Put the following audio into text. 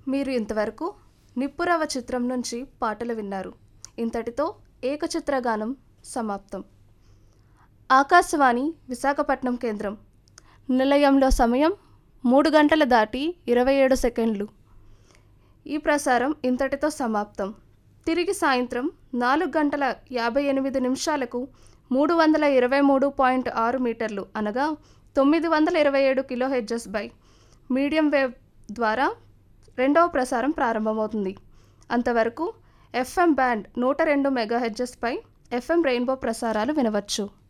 మీరు ఇంతవరకు నిప్పురవ చిత్రం నుంచి పాటలు విన్నారు ఇంతటితో ఏకచిత్రగానం సమాప్తం ఆకాశవాణి విశాఖపట్నం కేంద్రం నిలయంలో సమయం మూడు గంటల దాటి ఇరవై ఏడు సెకండ్లు ఈ ప్రసారం ఇంతటితో సమాప్తం తిరిగి సాయంత్రం నాలుగు గంటల యాభై ఎనిమిది నిమిషాలకు మూడు వందల ఇరవై మూడు పాయింట్ ఆరు మీటర్లు అనగా తొమ్మిది వందల ఇరవై ఏడు kilohertz by medium wave ద్వారా రెండవ ప్రసారం ప్రారంభమవుతుంది అంతవరకు ఎఫ్ఎం బ్యాండ్ నూట రెండు మెగా హెడ్జెస్పై ఎఫ్ఎం రెయిన్బో ప్రసారాలు వినవచ్చు